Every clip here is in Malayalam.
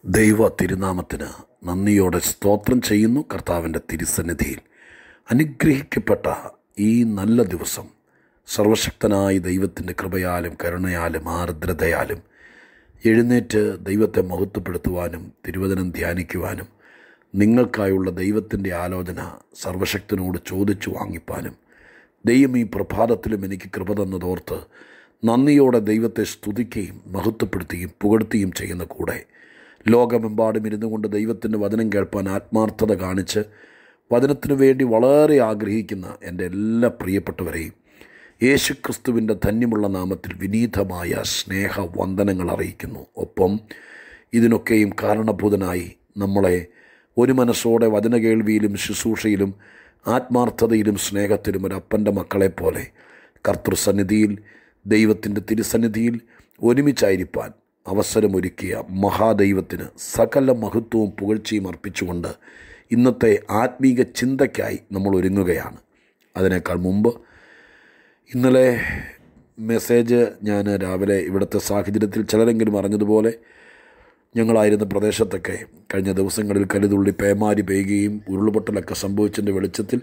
ദൈവ തിരുനാമത്തിന് നന്ദിയോടെ സ്തോത്രം ചെയ്യുന്നു കർത്താവിൻ്റെ തിരുസന്നിധിയിൽ അനുഗ്രഹിക്കപ്പെട്ട ഈ നല്ല ദിവസം സർവശക്തനായ ദൈവത്തിൻ്റെ കൃപയാലും കരുണയാലും ആർദ്രതയാലും എഴുന്നേറ്റ് ദൈവത്തെ മഹത്വപ്പെടുത്തുവാനും തിരുവചനം ധ്യാനിക്കുവാനും നിങ്ങൾക്കായുള്ള ദൈവത്തിൻ്റെ ആലോചന സർവശക്തനോട് ചോദിച്ചു വാങ്ങിപ്പാനും ദൈവം ഈ പ്രഭാതത്തിലും എനിക്ക് കൃപ തന്നതോർത്ത് നന്ദിയോടെ ദൈവത്തെ സ്തുതിക്കുകയും മഹത്വപ്പെടുത്തുകയും പുകഴ്ത്തുകയും ചെയ്യുന്ന കൂടെ ലോകമെമ്പാടും ഇരുന്നു കൊണ്ട് ദൈവത്തിൻ്റെ വചനം കേൾപ്പാൻ ആത്മാർത്ഥത കാണിച്ച് വചനത്തിനു വേണ്ടി വളരെ ആഗ്രഹിക്കുന്ന എൻ്റെ എല്ലാ പ്രിയപ്പെട്ടവരെയും യേശുക്രിസ്തുവിൻ്റെ ധന്യമുള്ള നാമത്തിൽ വിനീതമായ സ്നേഹ വന്ദനങ്ങൾ അറിയിക്കുന്നു ഒപ്പം ഇതിനൊക്കെയും കാരണഭൂതനായി നമ്മളെ ഒരു മനസ്സോടെ വചന കേൾവിയിലും ശുശ്രൂഷയിലും ആത്മാർത്ഥതയിലും സ്നേഹത്തിലും ഒരു അപ്പൻ്റെ മക്കളെപ്പോലെ കർത്തൃസന്നിധിയിൽ ദൈവത്തിൻ്റെ തിരുസന്നിധിയിൽ ഒരുമിച്ചായിരിക്കാൻ അവസരമൊരുക്കിയ മഹാദൈവത്തിന് സകല മഹത്വവും പുകഴ്ചയും അർപ്പിച്ചുകൊണ്ട് ഇന്നത്തെ ആത്മീക ചിന്തയ്ക്കായി നമ്മൾ ഒരുങ്ങുകയാണ് അതിനേക്കാൾ മുമ്പ് ഇന്നലെ മെസ്സേജ് ഞാൻ രാവിലെ ഇവിടുത്തെ സാഹചര്യത്തിൽ ചിലരെങ്കിലും അറിഞ്ഞതുപോലെ ഞങ്ങളായിരുന്ന പ്രദേശത്തൊക്കെ കഴിഞ്ഞ ദിവസങ്ങളിൽ കരുതുള്ളി പേമാരി പെയ്യുകയും ഉരുളുപൊട്ടലൊക്കെ സംഭവിച്ചതിൻ്റെ വെളിച്ചത്തിൽ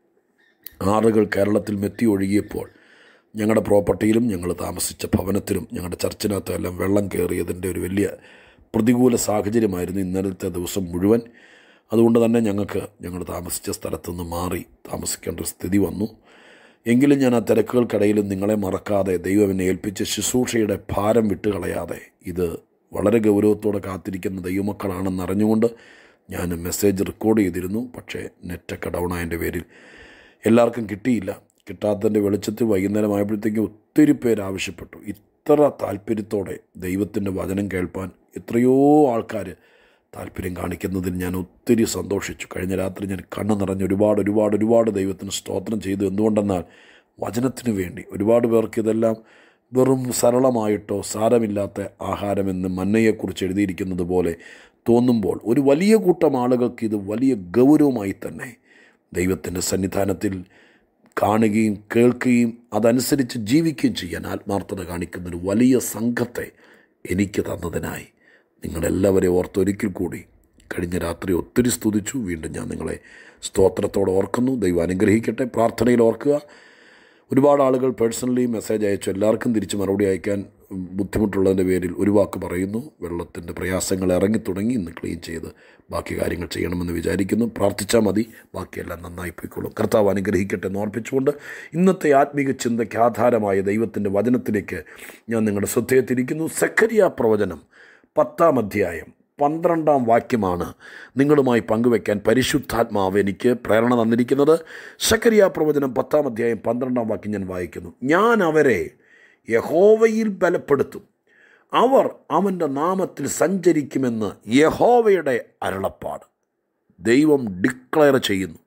ആറുകൾ കേരളത്തിൽ മെത്തി ഒഴുകിയപ്പോൾ ഞങ്ങളുടെ പ്രോപ്പർട്ടിയിലും ഞങ്ങൾ താമസിച്ച ഭവനത്തിലും ഞങ്ങളുടെ ചർച്ചിനകത്തും എല്ലാം വെള്ളം കയറിയതിൻ്റെ ഒരു വലിയ പ്രതികൂല സാഹചര്യമായിരുന്നു ഇന്നലത്തെ ദിവസം മുഴുവൻ അതുകൊണ്ട് തന്നെ ഞങ്ങൾക്ക് ഞങ്ങൾ താമസിച്ച സ്ഥലത്തു നിന്ന് മാറി താമസിക്കേണ്ട ഒരു സ്ഥിതി വന്നു എങ്കിലും ഞാൻ ആ തിരക്കുകൾക്കിടയിലും നിങ്ങളെ മറക്കാതെ ദൈവം എന്നെ ഏൽപ്പിച്ച ശുശ്രൂഷയുടെ ഭാരം വിട്ടുകളയാതെ ഇത് വളരെ ഗൗരവത്തോടെ കാത്തിരിക്കുന്ന ദൈവമക്കളാണെന്ന് അറിഞ്ഞുകൊണ്ട് ഞാൻ മെസ്സേജ് റെക്കോർഡ് ചെയ്തിരുന്നു പക്ഷേ നെറ്റൊക്കെ ഡൗൺ ആയതിൻ്റെ പേരിൽ എല്ലാവർക്കും കിട്ടിയില്ല കിട്ടാത്തതിൻ്റെ വെളിച്ചത്തിൽ വൈകുന്നേരം ആയപ്പോഴത്തേക്കും ഒത്തിരി പേര് ആവശ്യപ്പെട്ടു ഇത്ര താല്പര്യത്തോടെ ദൈവത്തിൻ്റെ വചനം കേൾപ്പാൻ എത്രയോ ആൾക്കാർ താല്പര്യം കാണിക്കുന്നതിൽ ഞാൻ ഒത്തിരി സന്തോഷിച്ചു കഴിഞ്ഞ രാത്രി ഞാൻ കണ്ണ് നിറഞ്ഞ് ഒരുപാട് ഒരുപാട് ഒരുപാട് ദൈവത്തിന് സ്തോത്രം ചെയ്തു എന്തുകൊണ്ടെന്നാൽ വചനത്തിന് വേണ്ടി ഒരുപാട് പേർക്ക് ഇതെല്ലാം വെറും സരളമായിട്ടോ സാരമില്ലാത്ത ആഹാരമെന്ന് മന്നയെക്കുറിച്ച് എഴുതിയിരിക്കുന്നത് പോലെ തോന്നുമ്പോൾ ഒരു വലിയ കൂട്ടം ആളുകൾക്ക് ഇത് വലിയ ഗൗരവമായി തന്നെ ദൈവത്തിൻ്റെ സന്നിധാനത്തിൽ കാണുകയും കേൾക്കുകയും അതനുസരിച്ച് ജീവിക്കുകയും ചെയ്യാൻ ആത്മാർത്ഥത കാണിക്കുന്നൊരു വലിയ സംഘത്തെ എനിക്ക് തന്നതിനായി നിങ്ങളെല്ലാവരെയും ഓർത്തൊരിക്കൽ കൂടി കഴിഞ്ഞ രാത്രി ഒത്തിരി സ്തുതിച്ചു വീണ്ടും ഞാൻ നിങ്ങളെ സ്തോത്രത്തോടെ ഓർക്കുന്നു ദൈവം അനുഗ്രഹിക്കട്ടെ പ്രാർത്ഥനയിൽ ഓർക്കുക ഒരുപാട് ആളുകൾ പേഴ്സണലി മെസ്സേജ് അയച്ചു എല്ലാവർക്കും തിരിച്ച് മറുപടി അയക്കാൻ ബുദ്ധിമുട്ടുള്ളതിൻ്റെ പേരിൽ ഒരു വാക്ക് പറയുന്നു വെള്ളത്തിൻ്റെ പ്രയാസങ്ങൾ ഇറങ്ങി തുടങ്ങി ഇന്ന് ക്ലീൻ ചെയ്ത് ബാക്കി കാര്യങ്ങൾ ചെയ്യണമെന്ന് വിചാരിക്കുന്നു പ്രാർത്ഥിച്ചാൽ മതി ബാക്കിയെല്ലാം നന്നായി പോയിക്കോളും കർത്താവ് അനുഗ്രഹിക്കട്ടെ എന്ന് ഓർപ്പിച്ചുകൊണ്ട് ഇന്നത്തെ ആത്മീക ചിന്തയ്ക്ക് ആധാരമായ ദൈവത്തിൻ്റെ വചനത്തിലേക്ക് ഞാൻ നിങ്ങളുടെ ശ്രദ്ധയെ തിരിക്കുന്നു സക്കരിയ പ്രവചനം പത്താം അധ്യായം പന്ത്രണ്ടാം വാക്യമാണ് നിങ്ങളുമായി പങ്കുവെക്കാൻ പരിശുദ്ധാത്മാവ് എനിക്ക് പ്രേരണ തന്നിരിക്കുന്നത് ശക്കരിയ പ്രവചനം പത്താം അധ്യായം പന്ത്രണ്ടാം വാക്യം ഞാൻ വായിക്കുന്നു ഞാൻ അവരെ യഹോവയിൽ ബലപ്പെടുത്തും അവർ അവൻ്റെ നാമത്തിൽ സഞ്ചരിക്കുമെന്ന് യഹോവയുടെ അരുളപ്പാട് ദൈവം ഡിക്ലെയർ ചെയ്യുന്നു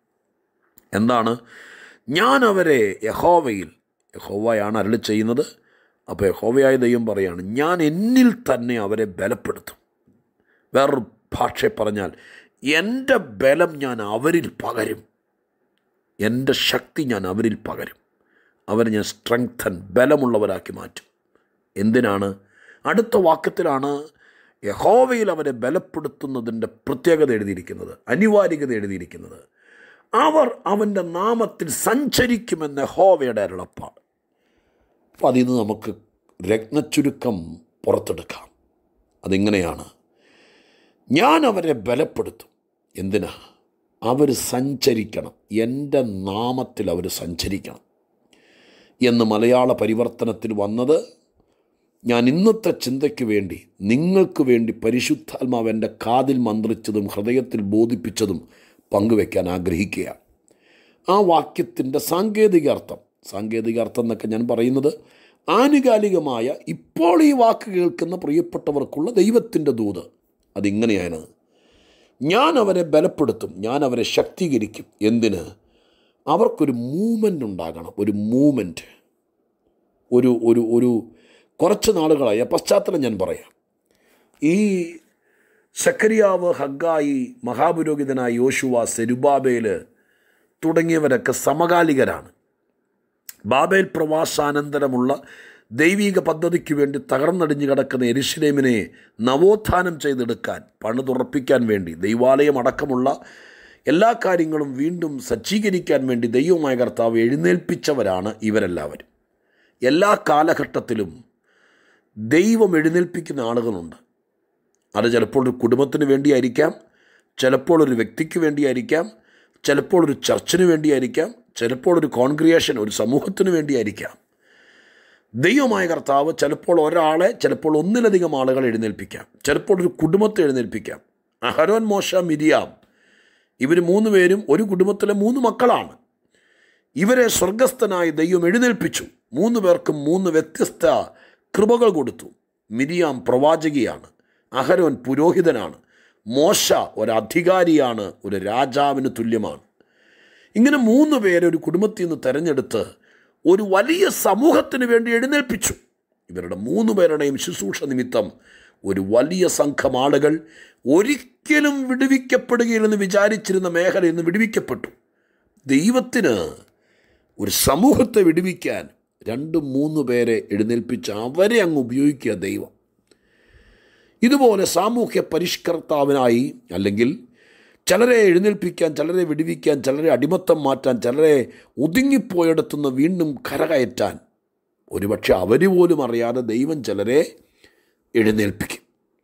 എന്താണ് ഞാൻ അവരെ യഹോവയിൽ യഹോവയാണ് അരുളി ചെയ്യുന്നത് അപ്പോൾ യഹോവയായ ദൈവം പറയാണ് ഞാൻ എന്നിൽ തന്നെ അവരെ ബലപ്പെടുത്തും വേറൊരു ഭാഷ പറഞ്ഞാൽ എൻ്റെ ബലം ഞാൻ അവരിൽ പകരും എൻ്റെ ശക്തി ഞാൻ അവരിൽ പകരും അവരെ ഞാൻ സ്ട്രെങ്തൻ ബലമുള്ളവരാക്കി മാറ്റും എന്തിനാണ് അടുത്ത വാക്യത്തിലാണ് യഹോവയിൽ അവരെ ബലപ്പെടുത്തുന്നതിൻ്റെ പ്രത്യേകത എഴുതിയിരിക്കുന്നത് അനിവാര്യത എഴുതിയിരിക്കുന്നത് അവർ അവൻ്റെ നാമത്തിൽ സഞ്ചരിക്കുമെന്ന് യഹോവയുടെ അരുളപ്പാട് അപ്പോൾ അതിൽ നിന്ന് നമുക്ക് രത്നച്ചുരുക്കം പുറത്തെടുക്കാം അതിങ്ങനെയാണ് ഞാൻ അവരെ ബലപ്പെടുത്തും എന്തിനാ അവർ സഞ്ചരിക്കണം എൻ്റെ നാമത്തിൽ അവർ സഞ്ചരിക്കണം എന്ന് മലയാള പരിവർത്തനത്തിൽ വന്നത് ഞാൻ ഇന്നത്തെ ചിന്തയ്ക്ക് വേണ്ടി നിങ്ങൾക്ക് വേണ്ടി പരിശുദ്ധാത്മാവ് എൻ്റെ കാതിൽ മന്ത്രിച്ചതും ഹൃദയത്തിൽ ബോധിപ്പിച്ചതും പങ്കുവെക്കാൻ ആഗ്രഹിക്കുകയാണ് ആ വാക്യത്തിൻ്റെ സാങ്കേതിക അർത്ഥം സാങ്കേതിക അർത്ഥം എന്നൊക്കെ ഞാൻ പറയുന്നത് ആനുകാലികമായ ഇപ്പോൾ ഈ വാക്ക് കേൾക്കുന്ന പ്രിയപ്പെട്ടവർക്കുള്ള ദൈവത്തിൻ്റെ ദൂത് അതിങ്ങനെയാണ് ഞാൻ അവരെ ബലപ്പെടുത്തും ഞാൻ അവരെ ശക്തീകരിക്കും എന്തിന് അവർക്കൊരു മൂവ്മെൻ്റ് ഉണ്ടാകണം ഒരു മൂവ്മെൻറ്റ് ഒരു ഒരു ഒരു കുറച്ച് നാളുകളായ പശ്ചാത്തലം ഞാൻ പറയാം ഈ സക്കരിയാവ് ഹഗ്ഗായി മഹാപുരോഹിതനായ യോശുവ സെരുബാബേൽ തുടങ്ങിയവരൊക്കെ സമകാലികരാണ് ബാബേൽ പ്രവാസാനന്തരമുള്ള ദൈവിക പദ്ധതിക്ക് വേണ്ടി തകർന്നടിഞ്ഞു കിടക്കുന്ന എരിശിലേമിനെ നവോത്ഥാനം ചെയ്തെടുക്കാൻ പണിതുറപ്പിക്കാൻ വേണ്ടി ദൈവാലയം അടക്കമുള്ള എല്ലാ കാര്യങ്ങളും വീണ്ടും സജ്ജീകരിക്കാൻ വേണ്ടി ദൈവമായ കർത്താവ് എഴുന്നേൽപ്പിച്ചവരാണ് ഇവരെല്ലാവരും എല്ലാ കാലഘട്ടത്തിലും ദൈവം എഴുന്നേൽപ്പിക്കുന്ന ആളുകളുണ്ട് അത് ചിലപ്പോൾ ഒരു കുടുംബത്തിന് വേണ്ടിയായിരിക്കാം ചിലപ്പോൾ ഒരു വ്യക്തിക്ക് വേണ്ടിയായിരിക്കാം ചിലപ്പോൾ ഒരു ചർച്ചിന് വേണ്ടിയായിരിക്കാം ചിലപ്പോൾ ഒരു കോൺഗ്രിയേഷൻ ഒരു സമൂഹത്തിന് വേണ്ടിയായിരിക്കാം ദൈവമായ കർത്താവ് ചിലപ്പോൾ ഒരാളെ ചിലപ്പോൾ ഒന്നിലധികം ആളുകൾ എഴുന്നേൽപ്പിക്കാം ചിലപ്പോൾ ഒരു കുടുംബത്തെ എഴുന്നേൽപ്പിക്കാം അഹരോൻ മോശ മിരിയാം ഇവർ മൂന്ന് പേരും ഒരു കുടുംബത്തിലെ മൂന്ന് മക്കളാണ് ഇവരെ സ്വർഗസ്ഥനായി ദൈവം എഴുന്നേൽപ്പിച്ചു മൂന്ന് പേർക്കും മൂന്ന് വ്യത്യസ്ത കൃപകൾ കൊടുത്തു മിരിയാം പ്രവാചകിയാണ് അഹരോൻ പുരോഹിതനാണ് മോശ ഒരു അധികാരിയാണ് ഒരു രാജാവിന് തുല്യമാണ് ഇങ്ങനെ മൂന്ന് പേരെ ഒരു കുടുംബത്തിൽ നിന്ന് തെരഞ്ഞെടുത്ത് ഒരു വലിയ സമൂഹത്തിന് വേണ്ടി എഴുന്നേൽപ്പിച്ചു ഇവരുടെ മൂന്ന് പേരുടെയും ശുശ്രൂഷ നിമിത്തം ഒരു വലിയ സംഘം ആളുകൾ ഒരിക്കലും വിടുവിക്കപ്പെടുകയില്ലെന്ന് വിചാരിച്ചിരുന്ന മേഖലയിൽ നിന്ന് വിടുവിക്കപ്പെട്ടു ദൈവത്തിന് ഒരു സമൂഹത്തെ വിടുവിക്കാൻ രണ്ട് മൂന്ന് പേരെ എഴുന്നേൽപ്പിച്ച് അവരെ അങ്ങ് ഉപയോഗിക്കുക ദൈവം ഇതുപോലെ സാമൂഹ്യ പരിഷ്കർത്താവിനായി അല്ലെങ്കിൽ ചിലരെ എഴുന്നേൽപ്പിക്കാൻ ചിലരെ വിടുവിക്കാൻ ചിലരെ അടിമത്തം മാറ്റാൻ ചിലരെ ഒതുങ്ങിപ്പോയെടുത്തുനിന്ന് വീണ്ടും കരകയറ്റാൻ ഒരുപക്ഷെ അവർ പോലും അറിയാതെ ദൈവം ചിലരെ എഴുന്നേൽപ്പിക്കും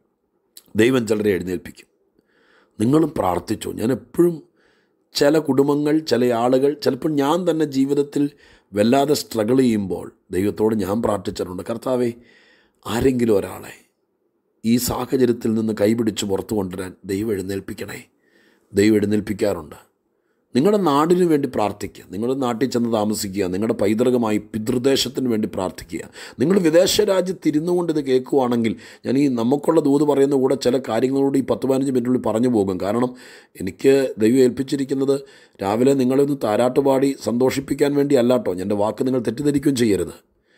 ദൈവം ചിലരെ എഴുന്നേൽപ്പിക്കും നിങ്ങളും പ്രാർത്ഥിച്ചു ഞാൻ എപ്പോഴും ചില കുടുംബങ്ങൾ ചില ആളുകൾ ചിലപ്പോൾ ഞാൻ തന്നെ ജീവിതത്തിൽ വല്ലാതെ സ്ട്രഗിൾ ചെയ്യുമ്പോൾ ദൈവത്തോട് ഞാൻ പ്രാർത്ഥിച്ചിട്ടുണ്ട് കർത്താവെ ആരെങ്കിലും ഒരാളെ ഈ സാഹചര്യത്തിൽ നിന്ന് കൈപിടിച്ച് പുറത്തു കൊണ്ടുവരാൻ ദൈവം എഴുന്നേൽപ്പിക്കണേ ദൈവം എഴുന്നേൽപ്പിക്കാറുണ്ട് നിങ്ങളുടെ നാടിനു വേണ്ടി പ്രാർത്ഥിക്കുക നിങ്ങളുടെ നാട്ടിൽ ചെന്ന് താമസിക്കുക നിങ്ങളുടെ പൈതൃകമായി പിതൃദേശത്തിന് വേണ്ടി പ്രാർത്ഥിക്കുക നിങ്ങൾ വിദേശ രാജ്യത്ത് ഇരുന്നു കൊണ്ട് ഇത് കേൾക്കുവാണെങ്കിൽ ഞാൻ ഈ നമുക്കുള്ള ദൂത് പറയുന്ന കൂടെ ചില കാര്യങ്ങളോട് ഈ പത്ത് പതിനഞ്ച് മിനിറ്റിനുള്ളിൽ പറഞ്ഞു പോകും കാരണം എനിക്ക് ദൈവം ഏൽപ്പിച്ചിരിക്കുന്നത് രാവിലെ നിങ്ങളെ ഒന്ന് താരാട്ടുപാടി സന്തോഷിപ്പിക്കാൻ വേണ്ടി അല്ലാട്ടോ എൻ്റെ വാക്ക് നിങ്ങൾ തെറ്റിദ്ധരിക്കുകയും ചെയ്യരുത്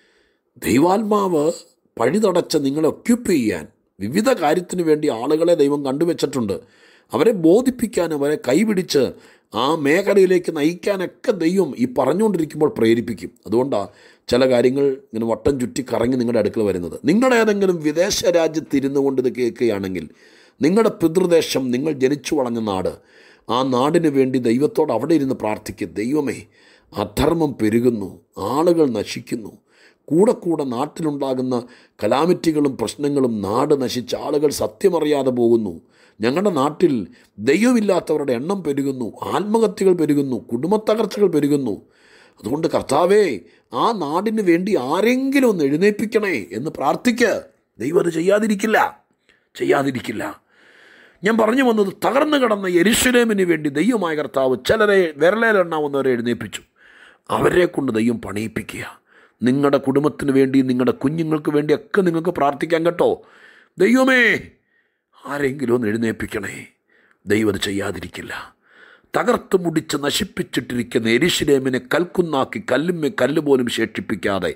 ദൈവാത്മാവ് പഴുതടച്ച് നിങ്ങളെ ഒക്യുപ്പ് ചെയ്യാൻ വിവിധ കാര്യത്തിന് വേണ്ടി ആളുകളെ ദൈവം കണ്ടുവച്ചിട്ടുണ്ട് അവരെ ബോധിപ്പിക്കാൻ അവരെ കൈപിടിച്ച് ആ മേഖലയിലേക്ക് നയിക്കാനൊക്കെ ദൈവം ഈ പറഞ്ഞുകൊണ്ടിരിക്കുമ്പോൾ പ്രേരിപ്പിക്കും അതുകൊണ്ടാണ് ചില കാര്യങ്ങൾ ഇങ്ങനെ വട്ടം ചുറ്റി കറങ്ങി നിങ്ങളുടെ അടുക്കൽ വരുന്നത് നിങ്ങളുടെ ഏതെങ്കിലും വിദേശ രാജ്യത്ത് ഇരുന്നു കൊണ്ട് ഇത് കേൾക്കുകയാണെങ്കിൽ നിങ്ങളുടെ പിതൃദേശം നിങ്ങൾ ജനിച്ചു വളഞ്ഞ നാട് ആ നാടിന് വേണ്ടി ദൈവത്തോട് അവിടെ ഇരുന്ന് പ്രാർത്ഥിക്കുക ദൈവമേ അധർമ്മം പെരുകുന്നു ആളുകൾ നശിക്കുന്നു കൂടെ കൂടെ നാട്ടിലുണ്ടാകുന്ന കലാമിറ്റികളും പ്രശ്നങ്ങളും നാട് നശിച്ച ആളുകൾ സത്യമറിയാതെ പോകുന്നു ഞങ്ങളുടെ നാട്ടിൽ ദൈവമില്ലാത്തവരുടെ എണ്ണം പെരുകുന്നു ആത്മഹത്യകൾ പെരുകുന്നു കുടുംബത്തകർച്ചകൾ പെരുകുന്നു അതുകൊണ്ട് കർത്താവേ ആ നാടിന് വേണ്ടി ആരെങ്കിലും ഒന്ന് എഴുന്നേൽപ്പിക്കണേ എന്ന് പ്രാർത്ഥിക്കുക ദൈവം അത് ചെയ്യാതിരിക്കില്ല ചെയ്യാതിരിക്കില്ല ഞാൻ പറഞ്ഞു വന്നത് തകർന്നു കിടന്ന എരിശുലേമിന് വേണ്ടി ദൈവമായ കർത്താവ് ചിലരെ വിരലേലെണ്ണാവുന്നവരെ എഴുന്നേൽപ്പിച്ചു അവരെ കൊണ്ട് ദൈവം പണിയിപ്പിക്കുക നിങ്ങളുടെ കുടുംബത്തിന് വേണ്ടി നിങ്ങളുടെ കുഞ്ഞുങ്ങൾക്ക് വേണ്ടിയൊക്കെ നിങ്ങൾക്ക് പ്രാർത്ഥിക്കാൻ കേട്ടോ ദൈവമേ ആരെങ്കിലും ഒന്ന് എഴുന്നേൽപ്പിക്കണേ ദൈവം അത് ചെയ്യാതിരിക്കില്ല തകർത്ത് മുടിച്ച് നശിപ്പിച്ചിട്ടിരിക്കുന്ന എരിശിലേമിനെ കൽക്കുന്നാക്കി കല്ലുമ്മെ കല്ല് പോലും ശേഷിപ്പിക്കാതെ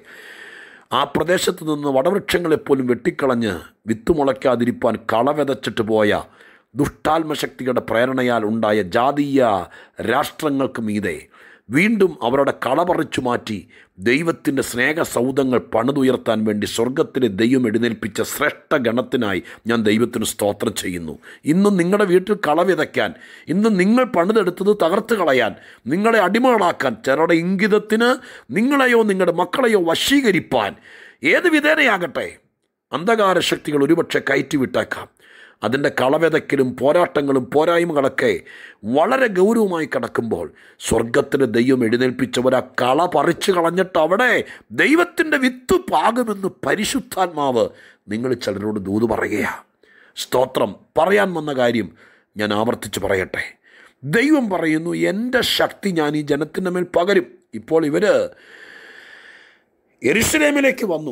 ആ പ്രദേശത്ത് നിന്ന് വടവൃക്ഷങ്ങളെപ്പോലും വെട്ടിക്കളഞ്ഞ് വിത്ത് മുളയ്ക്കാതിരിപ്പാൻ കളവെതച്ചിട്ട് പോയ ദുഷ്ടാത്മശക്തിയുടെ പ്രേരണയാൽ ഉണ്ടായ ജാതീയ രാഷ്ട്രങ്ങൾക്ക് മീതെ വീണ്ടും അവരുടെ കളപറിച്ചു മാറ്റി ദൈവത്തിൻ്റെ സ്നേഹസൗധങ്ങൾ പണിതുയർത്താൻ വേണ്ടി സ്വർഗത്തിലെ ദൈവം എഴുന്നേൽപ്പിച്ച ശ്രേഷ്ഠ ഗണത്തിനായി ഞാൻ ദൈവത്തിന് സ്തോത്രം ചെയ്യുന്നു ഇന്നും നിങ്ങളുടെ വീട്ടിൽ കള വിതയ്ക്കാൻ ഇന്ന് നിങ്ങൾ പണിതെടുത്തത് തകർത്ത് കളയാൻ നിങ്ങളെ അടിമകളാക്കാൻ ചിലരുടെ ഇംഗിതത്തിന് നിങ്ങളെയോ നിങ്ങളുടെ മക്കളെയോ വശീകരിപ്പാൻ ഏത് വിധേനയാകട്ടെ അന്ധകാര ശക്തികൾ ഒരുപക്ഷെ കയറ്റിവിട്ടേക്കാം അതിൻ്റെ കളവെതയ്ക്കലും പോരാട്ടങ്ങളും പോരായ്മകളൊക്കെ വളരെ ഗൗരവമായി കിടക്കുമ്പോൾ സ്വർഗത്തിന് ദൈവം എഴുന്നേൽപ്പിച്ചവർ ആ കള പറിച്ചു കളഞ്ഞിട്ട് അവിടെ ദൈവത്തിൻ്റെ വിത്ത് പാകുമെന്ന് പരിശുദ്ധാത്മാവ് നിങ്ങൾ ചിലരോട് ദൂത് പറയുക സ്തോത്രം പറയാൻ വന്ന കാര്യം ഞാൻ ആവർത്തിച്ച് പറയട്ടെ ദൈവം പറയുന്നു എൻ്റെ ശക്തി ഞാൻ ഈ ജനത്തിൻ്റെ മേൽ പകരും ഇപ്പോൾ ഇവർ എരുസലേമിലേക്ക് വന്നു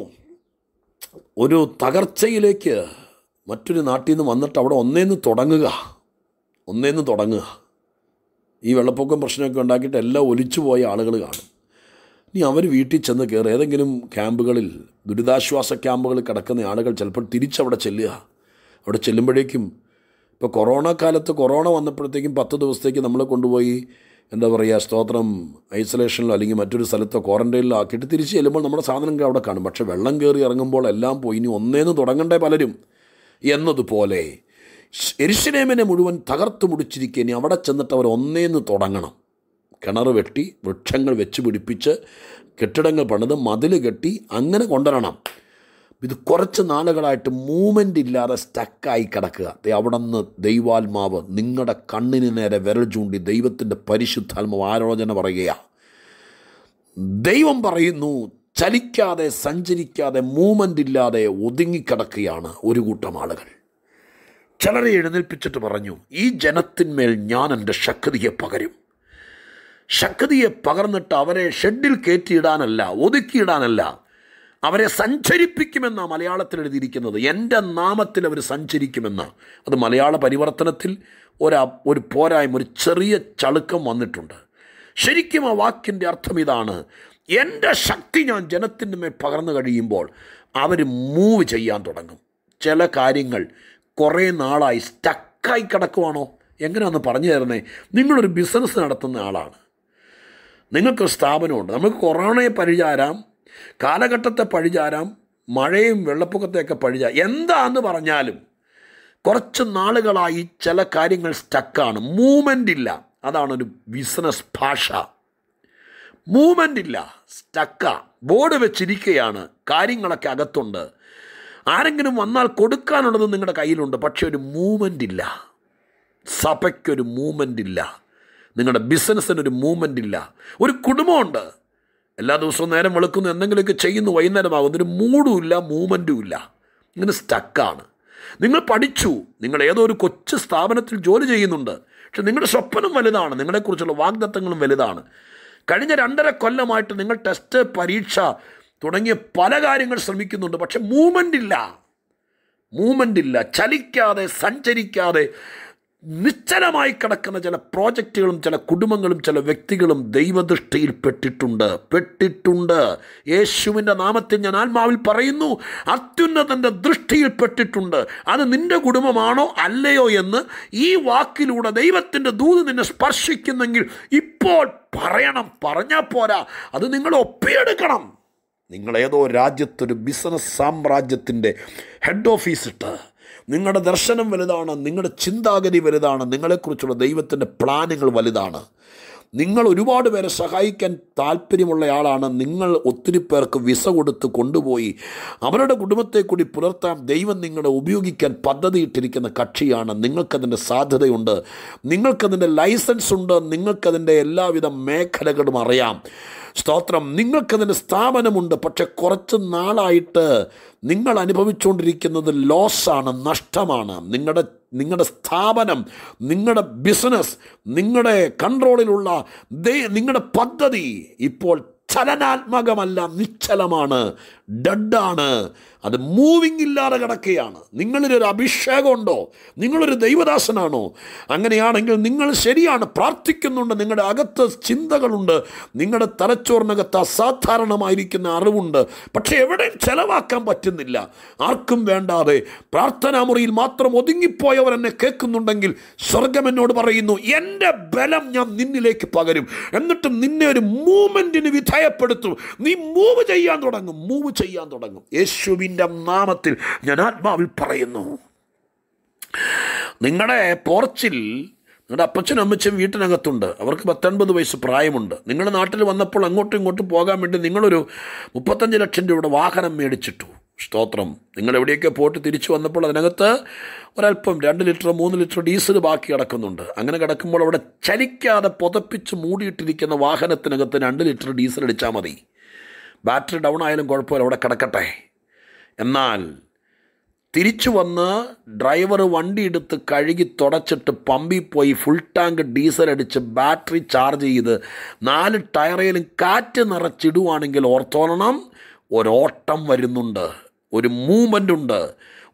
ഒരു തകർച്ചയിലേക്ക് മറ്റൊരു നാട്ടിൽ നിന്ന് വന്നിട്ട് അവിടെ ഒന്നേന്ന് തുടങ്ങുക ഒന്നേന്ന് തുടങ്ങുക ഈ വെള്ളപ്പൊക്കം പ്രശ്നമൊക്കെ ഉണ്ടാക്കിയിട്ട് എല്ലാം ഒലിച്ചു പോയ ആളുകൾ കാണും ഇനി അവർ വീട്ടിൽ ചെന്ന് കയറി ഏതെങ്കിലും ക്യാമ്പുകളിൽ ദുരിതാശ്വാസ ക്യാമ്പുകളിൽ കിടക്കുന്ന ആളുകൾ ചിലപ്പോൾ തിരിച്ചവിടെ ചെല്ലുക അവിടെ ചെല്ലുമ്പോഴേക്കും ഇപ്പോൾ കൊറോണ കാലത്ത് കൊറോണ വന്നപ്പോഴത്തേക്കും പത്ത് ദിവസത്തേക്ക് നമ്മൾ കൊണ്ടുപോയി എന്താ പറയുക സ്തോത്രം ഐസൊലേഷനിലോ അല്ലെങ്കിൽ മറ്റൊരു സ്ഥലത്തോ ക്വാറൻറ്റൈനിലോ ആക്കിയിട്ട് തിരിച്ച് ചെല്ലുമ്പോൾ നമ്മുടെ സാധനങ്ങൾ അവിടെ കാണും പക്ഷേ വെള്ളം കയറി ഇറങ്ങുമ്പോൾ എല്ലാം പോയി ഇനി ഒന്നേന്ന് തുടങ്ങണ്ടേ പലരും എന്നതുപോലെ എരിശിലേമിനെ മുഴുവൻ തകർത്ത് മുടിച്ചിരിക്കുക ഇനി അവിടെ ചെന്നിട്ട് അവർ ഒന്നേന്ന് തുടങ്ങണം കിണർ വെട്ടി വൃക്ഷങ്ങൾ വെച്ച് പിടിപ്പിച്ച് കെട്ടിടങ്ങൾ പണിത് മതിൽ കെട്ടി അങ്ങനെ കൊണ്ടുവരണം ഇത് കുറച്ച് നാളുകളായിട്ട് മൂവ്മെൻ്റ് ഇല്ലാതെ സ്റ്റക്കായി കിടക്കുക ദേ അവിടെ നിന്ന് ദൈവാത്മാവ് നിങ്ങളുടെ കണ്ണിന് നേരെ വിരൽ ചൂണ്ടി ദൈവത്തിൻ്റെ പരിശുദ്ധാത്മാവ് ആലോചന പറയുകയാണ് ദൈവം പറയുന്നു ചലിക്കാതെ സഞ്ചരിക്കാതെ മൂവ്മെൻ്റ് ഇല്ലാതെ ഒതുങ്ങിക്കിടക്കുകയാണ് ഒരു കൂട്ടം ആളുകൾ ചിലരെ എഴുന്നേൽപ്പിച്ചിട്ട് പറഞ്ഞു ഈ ജനത്തിന്മേൽ ഞാൻ എൻ്റെ ശക്തിയെ പകരും ശക്തിയെ പകർന്നിട്ട് അവരെ ഷെഡിൽ കയറ്റിയിടാനല്ല ഒതുക്കിയിടാനല്ല അവരെ സഞ്ചരിപ്പിക്കുമെന്നാണ് മലയാളത്തിൽ എഴുതിയിരിക്കുന്നത് എൻ്റെ നാമത്തിൽ അവർ സഞ്ചരിക്കുമെന്ന് അത് മലയാള പരിവർത്തനത്തിൽ ഒരു ഒരു പോരായ്മ ഒരു ചെറിയ ചളുക്കം വന്നിട്ടുണ്ട് ശരിക്കും ആ വാക്കിൻ്റെ അർത്ഥം ഇതാണ് എൻ്റെ ശക്തി ഞാൻ ജനത്തിൻ്റെ മേൽ പകർന്നു കഴിയുമ്പോൾ അവർ മൂവ് ചെയ്യാൻ തുടങ്ങും ചില കാര്യങ്ങൾ കുറേ നാളായി സ്റ്റക്കായി കിടക്കുവാണോ എങ്ങനെയാണെന്ന് പറഞ്ഞു തരുന്നേ നിങ്ങളൊരു ബിസിനസ് നടത്തുന്ന ആളാണ് നിങ്ങൾക്ക് സ്ഥാപനമുണ്ട് നമുക്ക് കൊറോണയെ പഴിചാരാം കാലഘട്ടത്തെ പഴിചാരാം മഴയും വെള്ളപ്പൊക്കത്തെയൊക്കെ പഴിചാ എന്താന്ന് പറഞ്ഞാലും കുറച്ച് നാളുകളായി ചില കാര്യങ്ങൾ സ്റ്റക്കാണ് മൂവ്മെൻ്റ് ഇല്ല അതാണ് ഒരു ബിസിനസ് ഭാഷ മൂവ്മെൻ്റ് ഇല്ല സ്റ്റക്ക ബോർഡ് വെച്ചിരിക്കുകയാണ് കാര്യങ്ങളൊക്കെ അകത്തുണ്ട് ആരെങ്കിലും വന്നാൽ കൊടുക്കാനുള്ളത് നിങ്ങളുടെ കയ്യിലുണ്ട് പക്ഷെ ഒരു മൂവ്മെൻ്റ് ഇല്ല സഭയ്ക്കൊരു മൂവ്മെൻ്റ് ഇല്ല നിങ്ങളുടെ ബിസിനസ്സിനൊരു മൂവ്മെൻ്റ് ഇല്ല ഒരു കുടുംബമുണ്ട് എല്ലാ ദിവസവും നേരം വെളുക്കുന്നു എന്തെങ്കിലുമൊക്കെ ചെയ്യുന്നു വൈകുന്നേരമാകുന്നു ഒരു മൂഡും ഇല്ല മൂവ്മെൻറ്റും ഇല്ല ഇങ്ങനെ സ്റ്റക്കാണ് നിങ്ങൾ പഠിച്ചു നിങ്ങൾ ഏതോ ഒരു കൊച്ചു സ്ഥാപനത്തിൽ ജോലി ചെയ്യുന്നുണ്ട് പക്ഷെ നിങ്ങളുടെ സ്വപ്നം വലുതാണ് നിങ്ങളെക്കുറിച്ചുള്ള വാഗ്ദത്തങ്ങളും വലുതാണ് കഴിഞ്ഞ രണ്ടര കൊല്ലമായിട്ട് നിങ്ങൾ ടെസ്റ്റ് പരീക്ഷ തുടങ്ങിയ പല കാര്യങ്ങൾ ശ്രമിക്കുന്നുണ്ട് പക്ഷെ മൂവ്മെൻ്റ് ഇല്ല മൂവ്മെൻ്റ് ഇല്ല ചലിക്കാതെ സഞ്ചരിക്കാതെ നിശ്ചലമായി കിടക്കുന്ന ചില പ്രോജക്റ്റുകളും ചില കുടുംബങ്ങളും ചില വ്യക്തികളും ദൈവദൃഷ്ടിയിൽ പെട്ടിട്ടുണ്ട് പെട്ടിട്ടുണ്ട് യേശുവിൻ്റെ നാമത്തിൽ ഞാൻ ആത്മാവിൽ പറയുന്നു അത്യുന്നതൻ്റെ ദൃഷ്ടിയിൽ പെട്ടിട്ടുണ്ട് അത് നിന്റെ കുടുംബമാണോ അല്ലയോ എന്ന് ഈ വാക്കിലൂടെ ദൈവത്തിൻ്റെ ദൂത് നിന്നെ സ്പർശിക്കുന്നെങ്കിൽ ഇപ്പോൾ പറയണം പറഞ്ഞാൽ പോരാ അത് നിങ്ങൾ ഒപ്പിയെടുക്കണം നിങ്ങൾ ഏതോ രാജ്യത്തൊരു ബിസിനസ് സാമ്രാജ്യത്തിൻ്റെ ഹെഡ് ഓഫീസ് ഇട്ട് നിങ്ങളുടെ ദർശനം വലുതാണ് നിങ്ങളുടെ ചിന്താഗതി വലുതാണ് നിങ്ങളെക്കുറിച്ചുള്ള ദൈവത്തിൻ്റെ പ്ലാനുകൾ വലുതാണ് നിങ്ങൾ ഒരുപാട് പേരെ സഹായിക്കാൻ താല്പര്യമുള്ള ആളാണ് നിങ്ങൾ ഒത്തിരി പേർക്ക് വിസ കൊടുത്ത് കൊണ്ടുപോയി അവരുടെ കുടുംബത്തെ കൂടി പുലർത്താൻ ദൈവം നിങ്ങളെ ഉപയോഗിക്കാൻ പദ്ധതിയിട്ടിരിക്കുന്ന കക്ഷിയാണ് നിങ്ങൾക്കതിൻ്റെ സാധ്യതയുണ്ട് നിങ്ങൾക്കതിൻ്റെ ലൈസൻസ് ഉണ്ട് നിങ്ങൾക്കതിൻ്റെ എല്ലാവിധ മേഖലകളും അറിയാം സ്തോത്രം നിങ്ങൾക്കതിൻ്റെ സ്ഥാപനമുണ്ട് പക്ഷെ കുറച്ച് നാളായിട്ട് നിങ്ങൾ അനുഭവിച്ചുകൊണ്ടിരിക്കുന്നത് ലോസാണ് നഷ്ടമാണ് നിങ്ങളുടെ നിങ്ങളുടെ സ്ഥാപനം നിങ്ങളുടെ ബിസിനസ് നിങ്ങളുടെ കൺട്രോളിലുള്ള നിങ്ങളുടെ പദ്ധതി ഇപ്പോൾ ചലനാത്മകമല്ല നിശ്ചലമാണ് ഡഡാണ് അത് മൂവിങ് ഇല്ലാതെ കിടക്കുകയാണ് നിങ്ങളിലൊരു അഭിഷേകമുണ്ടോ നിങ്ങളൊരു ദൈവദാസനാണോ അങ്ങനെയാണെങ്കിൽ നിങ്ങൾ ശരിയാണ് പ്രാർത്ഥിക്കുന്നുണ്ട് നിങ്ങളുടെ അകത്ത് ചിന്തകളുണ്ട് നിങ്ങളുടെ തലച്ചോറിനകത്ത് അസാധാരണമായിരിക്കുന്ന അറിവുണ്ട് പക്ഷേ എവിടെയും ചെലവാക്കാൻ പറ്റുന്നില്ല ആർക്കും വേണ്ടാതെ പ്രാർത്ഥനാ മുറിയിൽ മാത്രം ഒതുങ്ങിപ്പോയവർ എന്നെ കേൾക്കുന്നുണ്ടെങ്കിൽ സ്വർഗം എന്നോട് പറയുന്നു എൻ്റെ ബലം ഞാൻ നിന്നിലേക്ക് പകരും എന്നിട്ടും നിന്നെ ഒരു മൂവ്മെൻറ്റിന് വിധേയപ്പെടുത്തും നീ മൂവ് ചെയ്യാൻ തുടങ്ങും മൂവ് ചെയ്യാൻ തുടങ്ങും യേശുവിൻ്റെ നാമത്തിൽ ഞാൻ ആത്മാവിൽ പറയുന്നു നിങ്ങളുടെ പോർച്ചിൽ നിങ്ങളുടെ അപ്പച്ചനും അമ്മച്ചും വീട്ടിനകത്തുണ്ട് അവർക്ക് പത്തൊൻപത് വയസ്സ് പ്രായമുണ്ട് നിങ്ങളുടെ നാട്ടിൽ വന്നപ്പോൾ അങ്ങോട്ടും ഇങ്ങോട്ടും പോകാൻ വേണ്ടി നിങ്ങളൊരു മുപ്പത്തഞ്ച് ലക്ഷം രൂപയുടെ വാഹനം മേടിച്ചിട്ടു സ്തോത്രം നിങ്ങൾ എവിടെയൊക്കെ പോയിട്ട് തിരിച്ചു വന്നപ്പോൾ അതിനകത്ത് ഒരല്പം രണ്ട് ലിറ്റർ മൂന്ന് ലിറ്റർ ഡീസൽ ബാക്കി കിടക്കുന്നുണ്ട് അങ്ങനെ കിടക്കുമ്പോൾ അവിടെ ചലിക്കാതെ പുതപ്പിച്ച് മൂടിയിട്ടിരിക്കുന്ന വാഹനത്തിനകത്ത് രണ്ട് ലിറ്റർ ഡീസൽ അടിച്ചാൽ മതി ബാറ്ററി ഡൗൺ ആയാലും കുഴപ്പമില്ല അവിടെ കിടക്കട്ടെ എന്നാൽ തിരിച്ചു വന്ന് ഡ്രൈവർ വണ്ടി എടുത്ത് കഴുകി തുടച്ചിട്ട് പമ്പിൽ പോയി ഫുൾ ടാങ്ക് ഡീസൽ അടിച്ച് ബാറ്ററി ചാർജ് ചെയ്ത് നാല് ടയറേലും കാറ്റ് നിറച്ചിടുവാണെങ്കിൽ ഓർത്തോളണം ഒരോട്ടം വരുന്നുണ്ട് ഒരു മൂവ്മെൻ്റ് ഉണ്ട്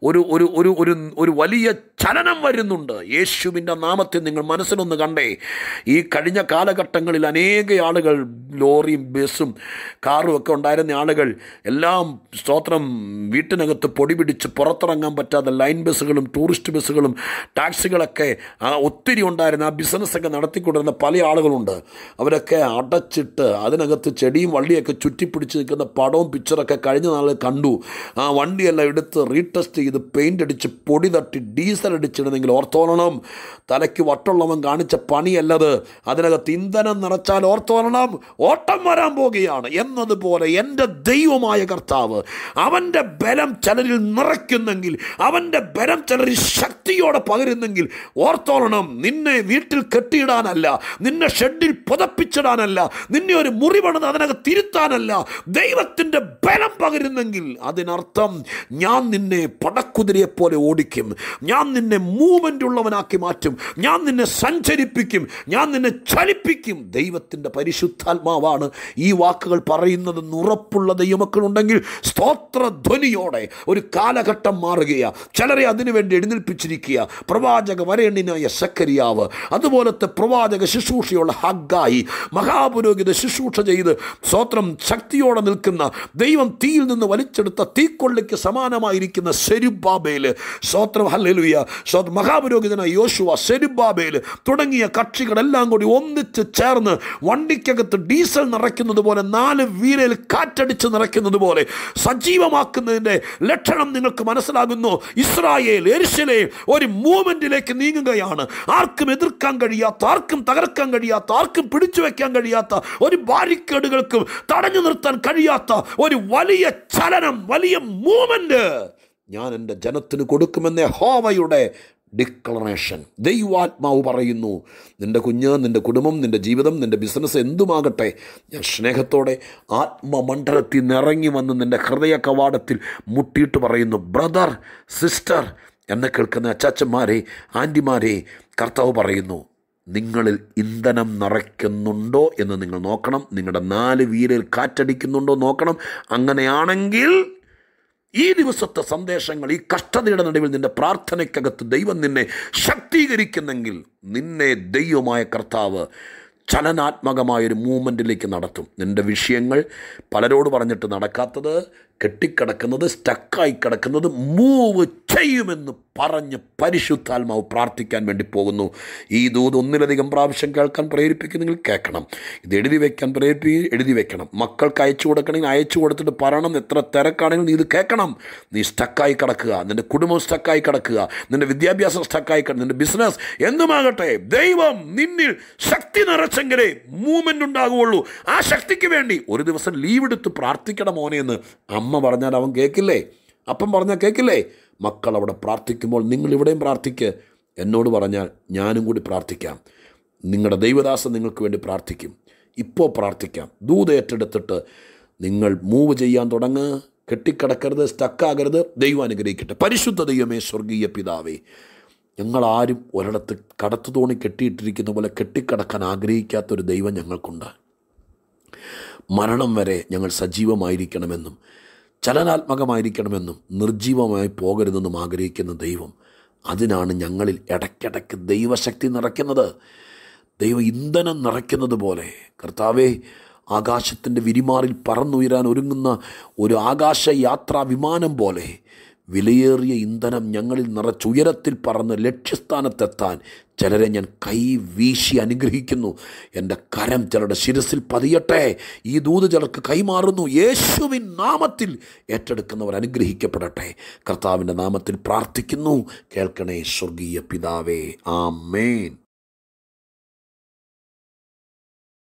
ഒരു ഒരു ഒരു ഒരു ഒരു വലിയ ചലനം വരുന്നുണ്ട് യേശുവിൻ്റെ നാമത്തിൽ നിങ്ങൾ മനസ്സിലൊന്ന് കണ്ടേ ഈ കഴിഞ്ഞ കാലഘട്ടങ്ങളിൽ അനേക ആളുകൾ ലോറിയും ബസ്സും കാറും ഒക്കെ ഉണ്ടായിരുന്ന ആളുകൾ എല്ലാം സ്തോത്രം വീട്ടിനകത്ത് പൊടി പിടിച്ച് പുറത്തിറങ്ങാൻ പറ്റാതെ ലൈൻ ബസ്സുകളും ടൂറിസ്റ്റ് ബസ്സുകളും ടാക്സികളൊക്കെ ആ ഒത്തിരി ഉണ്ടായിരുന്ന ആ ബിസിനസ്സൊക്കെ നടത്തിക്കൊണ്ടിരുന്ന പല ആളുകളുണ്ട് അവരൊക്കെ അടച്ചിട്ട് അതിനകത്ത് ചെടിയും വള്ളിയൊക്കെ ചുറ്റിപ്പിടിച്ച് നിൽക്കുന്ന പടവും പിക്ചറൊക്കെ കഴിഞ്ഞ നാളിൽ കണ്ടു ആ വണ്ടിയെല്ലാം എടുത്ത് റീടെസ്റ്റ് ചെയ്ത് പെയിൻ്റ് അടിച്ച് പൊടി തട്ടി ഡീസൽ അടിച്ചിടുന്നെങ്കിൽ ഓർത്തോളണം തലയ്ക്ക് വട്ടുള്ളവൻ കാണിച്ച പണിയല്ലത് അതിനകത്ത് ഇന്ധനം നിറച്ചാൽ ഓർത്തോളണം ഓട്ടം വരാൻ പോകുകയാണ് എന്നതുപോലെ എൻ്റെ ദൈവമായ കർത്താവ് അവൻ്റെ ബലം ചിലരിൽ നിറയ്ക്കുന്നെങ്കിൽ അവൻ്റെ ബലം ചിലരിൽ ശക്തിയോടെ പകരുന്നെങ്കിൽ ഓർത്തോളണം നിന്നെ വീട്ടിൽ കെട്ടിയിടാനല്ല നിന്നെ ഷെഡിൽ പുതപ്പിച്ചിടാനല്ല നിന്നെ ഒരു മുറി പണിത് അതിനകത്ത് തിരുത്താനല്ല ദൈവത്തിൻ്റെ ബലം പകരുന്നെങ്കിൽ അതിനർത്ഥം ഞാൻ നിന്നെ പടക്കുതിരയെ പോലെ ഓടിക്കും ഞാൻ നിന്നെ മൂവ്മെൻ്റ് ഉള്ളവനാക്കി മാറ്റും ഞാൻ നിന്നെ സഞ്ചരിപ്പിക്കും ഞാൻ നിന്നെ ചലിപ്പിക്കും ദൈവത്തിൻ്റെ പരിശുദ്ധാത്മാവാണ് ഈ വാക്കുകൾ പറയുന്നതെന്ന് ഉറപ്പുള്ള ദൈവമക്കളുണ്ടെങ്കിൽ സ്തോത്രധ്വനിയോടെ ഒരു കാലഘട്ടം മാറുകയാണ് ചിലരെ അതിനുവേണ്ടി എഴുന്നേൽപ്പിച്ചിരിക്കുക പ്രവാചക വരേണ്യനായ സക്കരിയാവ് അതുപോലത്തെ പ്രവാചക ശുശ്രൂഷയുള്ള ഹഗ്ഗായി മഹാപുരോഹിത ശുശ്രൂഷ ചെയ്ത് സ്തോത്രം ശക്തിയോടെ നിൽക്കുന്ന ദൈവം തീയിൽ നിന്ന് വലിച്ചെടുത്ത തീക്കൊള്ളിക്ക് സമാനമായിരിക്കുന്ന സെരുബാബേൽ സ്തോത്രം ഹല്ലേലൂയ സ്തോത്രം മഹാപുരോഹിതനായ യോശുവ സെരുബാബേൽ തുടങ്ങിയ കക്ഷികളെല്ലാം കൂടി ഒന്നിച്ച് ചേർന്ന് വണ്ടിക്കകത്ത് ഡീസൽ നിറയ്ക്കുന്നത് പോലെ നാല് വീരയിൽ കാറ്റടിച്ച് നിറയ്ക്കുന്നത് പോലെ സജീവമാക്കുന്നതിൻ്റെ ലക്ഷണം നിങ്ങൾക്ക് മനസ്സിലാകുന്നു ഇസ്രായേൽ എരിശിലെ ഒരു മൂവ്മെൻറ്റിലേക്ക് നീങ്ങുകയാണ് ആർക്കും എതിർക്കാൻ കഴിയാത്ത ആർക്കും തകർക്കാൻ കഴിയാത്ത ആർക്കും പിടിച്ചു വെക്കാൻ കഴിയാത്ത ഒരു ബാരിക്കേഡുകൾക്കും തടഞ്ഞു നിർത്താൻ കഴിയാത്ത ഒരു വലിയ ചലനം വലിയ മൂവ്മെൻറ്റ് ഞാൻ എൻ്റെ ജനത്തിന് കൊടുക്കുമെന്ന ഹോവയുടെ ഡിക്ലറേഷൻ ദൈവാത്മാവ് പറയുന്നു നിൻ്റെ കുഞ്ഞ് നിൻ്റെ കുടുംബം നിൻ്റെ ജീവിതം നിൻ്റെ ബിസിനസ് എന്തുമാകട്ടെ ഞാൻ സ്നേഹത്തോടെ ആത്മമണ്ഡലത്തിൽ നിറങ്ങി വന്ന് നിൻ്റെ ഹൃദയ കവാടത്തിൽ മുട്ടിയിട്ട് പറയുന്നു ബ്രദർ സിസ്റ്റർ എന്നെ കേൾക്കുന്ന അച്ചാച്ചന്മാരെ ആൻറ്റിമാരെ കർത്താവ് പറയുന്നു നിങ്ങളിൽ ഇന്ധനം നിറയ്ക്കുന്നുണ്ടോ എന്ന് നിങ്ങൾ നോക്കണം നിങ്ങളുടെ നാല് വീലിൽ കാറ്റടിക്കുന്നുണ്ടോ നോക്കണം അങ്ങനെയാണെങ്കിൽ ഈ ദിവസത്തെ സന്ദേശങ്ങൾ ഈ കഷ്ടതയുടെ നടുവിൽ നിന്റെ പ്രാർത്ഥനയ്ക്കകത്ത് ദൈവം നിന്നെ ശക്തീകരിക്കുന്നെങ്കിൽ നിന്നെ ദൈവമായ കർത്താവ് ചലനാത്മകമായൊരു മൂവ്മെൻറ്റിലേക്ക് നടത്തും നിൻ്റെ വിഷയങ്ങൾ പലരോട് പറഞ്ഞിട്ട് നടക്കാത്തത് കെട്ടിക്കിടക്കുന്നത് സ്റ്റക്കായി കിടക്കുന്നത് മൂവ് ചെയ്യുമെന്ന് പറഞ്ഞ് പരിശുദ്ധാത്മാവ് പ്രാർത്ഥിക്കാൻ വേണ്ടി പോകുന്നു ഈ ദൂത് ഒന്നിലധികം പ്രാവശ്യം കേൾക്കാൻ പ്രേരിപ്പിക്കുന്നെങ്കിൽ കേൾക്കണം ഇത് എഴുതി വെക്കാൻ പ്രേരിപ്പി എഴുതി വെക്കണം മക്കൾക്ക് അയച്ചു കൊടുക്കണമെങ്കിൽ അയച്ചു കൊടുത്തിട്ട് പറയണം എത്ര തിരക്കാണെങ്കിലും നീ ഇത് കേൾക്കണം നീ സ്റ്റക്കായി കിടക്കുക നിൻ്റെ കുടുംബം സ്റ്റക്കായി കിടക്കുക നിൻ്റെ വിദ്യാഭ്യാസം സ്റ്റക്കായി കിടക്കുക നിൻ്റെ ബിസിനസ് എന്തുമാകട്ടെ ദൈവം നിന്നിൽ ശക്തി നിറച്ചെങ്കിലേ മൂവ്മെൻ്റ് ഉണ്ടാകുകയുള്ളൂ ആ ശക്തിക്ക് വേണ്ടി ഒരു ദിവസം ലീവ് എടുത്ത് പ്രാർത്ഥിക്കണം മോനെ എന്ന് അമ്മ പറഞ്ഞാൽ അവൻ കേൾക്കില്ലേ അപ്പം പറഞ്ഞാൽ കേൾക്കില്ലേ മക്കൾ അവിടെ പ്രാർത്ഥിക്കുമ്പോൾ നിങ്ങൾ ഇവിടെയും പ്രാർത്ഥിക്ക് എന്നോട് പറഞ്ഞാൽ ഞാനും കൂടി പ്രാർത്ഥിക്കാം നിങ്ങളുടെ ദൈവദാസൻ നിങ്ങൾക്ക് വേണ്ടി പ്രാർത്ഥിക്കും ഇപ്പോൾ പ്രാർത്ഥിക്കാം ദൂത് ഏറ്റെടുത്തിട്ട് നിങ്ങൾ മൂവ് ചെയ്യാൻ തുടങ്ങുക കെട്ടിക്കിടക്കരുത് സ്റ്റക്കാകരുത് ദൈവം അനുഗ്രഹിക്കട്ടെ പരിശുദ്ധ ദൈവമേ സ്വർഗീയ പിതാവേ ഞങ്ങളാരും ഒരിടത്ത് കടത്തു തോണി കെട്ടിയിട്ടിരിക്കുന്ന പോലെ കെട്ടിക്കിടക്കാൻ ആഗ്രഹിക്കാത്തൊരു ദൈവം ഞങ്ങൾക്കുണ്ട് മരണം വരെ ഞങ്ങൾ സജീവമായിരിക്കണമെന്നും ചലനാത്മകമായിരിക്കണമെന്നും നിർജീവമായി പോകരുതെന്നും ആഗ്രഹിക്കുന്ന ദൈവം അതിനാണ് ഞങ്ങളിൽ ഇടയ്ക്കിടയ്ക്ക് ദൈവശക്തി നിറയ്ക്കുന്നത് ദൈവം ഇന്ധനം നിറയ്ക്കുന്നത് പോലെ കർത്താവേ ആകാശത്തിൻ്റെ വിരിമാറിൽ പറന്നുയരാൻ ഒരുങ്ങുന്ന ഒരു ആകാശയാത്രാ വിമാനം പോലെ വിലയേറിയ ഇന്ധനം ഞങ്ങളിൽ നിറച്ചുയരത്തിൽ പറന്ന് ലക്ഷ്യസ്ഥാനത്തെത്താൻ ചിലരെ ഞാൻ കൈ വീശി അനുഗ്രഹിക്കുന്നു എൻ്റെ കരം ചിലരുടെ ശിരസിൽ പതിയട്ടെ ഈ ദൂത് ചിലർക്ക് കൈമാറുന്നു യേശുവിൻ നാമത്തിൽ ഏറ്റെടുക്കുന്നവർ അനുഗ്രഹിക്കപ്പെടട്ടെ കർത്താവിൻ്റെ നാമത്തിൽ പ്രാർത്ഥിക്കുന്നു കേൾക്കണേ സ്വർഗീയ പിതാവേ ആമേൻ